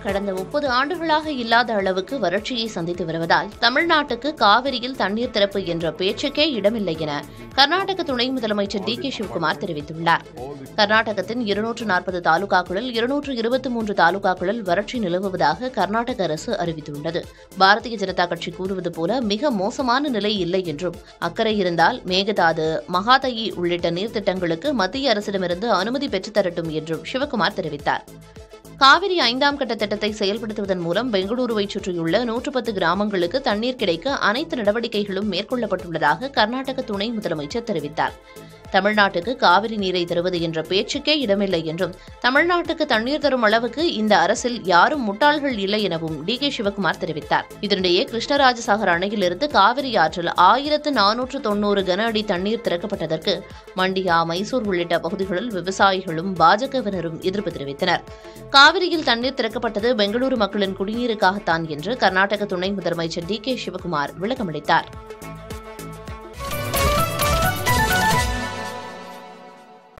கடந்த முப்பது ஆண்டுகளாக இல்லாத அளவுக்கு வறட்சியை சந்தித்து வருவதால் தமிழ்நாட்டுக்கு காவிரியில் தண்ணீர் திறப்பு என்ற பேச்சுக்கே இடமில்லை என கர்நாடக துணை முதலமைச்சர் டி கே சிவகுமார் தெரிவித்துள்ளார் கர்நாடகத்தின் இருநூற்று நாற்பது தாலுகாக்களில் இருநூற்று இருபத்தி மூன்று தாலுகாக்களில் வறட்சி நிலவுவதாக கர்நாடக அரசு அறிவித்துள்ளது பாரதிய ஜனதா கட்சி கூறுவது போல மிக மோசமான நிலை இல்லை என்றும் அக்கறை இருந்தால் மேகதாது மகாதயி உள்ளிட்ட நீர்த்திட்டங்களுக்கு மத்திய அரசிடமிருந்து அனுமதி பெற்றுத்தரட்டும் என்றும் சிவகுமார் தெரிவித்தார் காவிரி ஐந்தாம் கட்ட திட்டத்தை செயல்படுத்துவதன் மூலம் பெங்களூருவை சுற்றியுள்ள நூற்று பத்து கிராமங்களுக்கு தண்ணீர் கிடைக்க அனைத்து நடவடிக்கைகளும் மேற்கொள்ளப்பட்டுள்ளதாக கர்நாடக துணை முதலமைச்சர் தெரிவித்தார் தமிழ்நாட்டுக்கு காவிரி நீரை தருவது என்ற பேச்சுக்கே இடமில்லை என்றும் தமிழ்நாட்டுக்கு தண்ணீர் தரும் அளவுக்கு இந்த அரசில் யாரும் முட்டாள்கள் இல்லை எனவும் டி கே சிவகுமார் தெரிவித்தார் இதனிடையே கிருஷ்ணராஜசாகர் அணையிலிருந்து காவிரி ஆற்றில் ஆயிரத்து நானூற்று தொன்னூறு கன அடி தண்ணீர் திறக்கப்பட்டதற்கு மண்டியா மைசூர் உள்ளிட்ட பகுதிகளில் விவசாயிகளும் பாஜகவினரும் எதிர்ப்பு தெரிவித்தனர் காவிரியில் தண்ணீர் திறக்கப்பட்டது பெங்களூரு மக்களின் குடிநீருக்காகத்தான் என்று கர்நாடக துணை முதலமைச்சர் டி கே சிவகுமார் விளக்கமளித்தார்